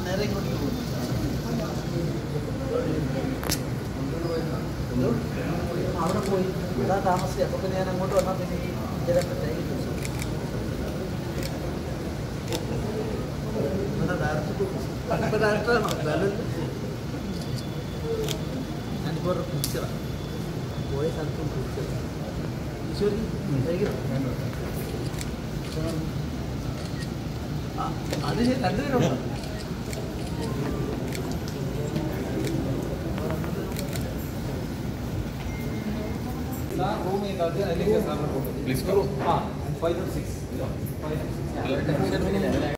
നേരെ ഇങ്ങോട്ട് പോകും അവിടെ പോയി അതാ താമസിച്ചത് അപ്പൊ പിന്നെ ഞാൻ അങ്ങോട്ട് വന്നാൽ പിന്നെ ഈ ഇതിനെ പറ്റായി ഇവിടെ ഡയറക്ടറാണോ ഞാനിപ്പോൾ ഒരു പിക്ചറാണ് പോയ സ്ഥലത്തും പിക്ചർ ഈശ്വരി കഴിക്കണം ആ, അത് ശരി, രണ്ടുപേരുണ്ടോ Please come. ടെൻഷൻ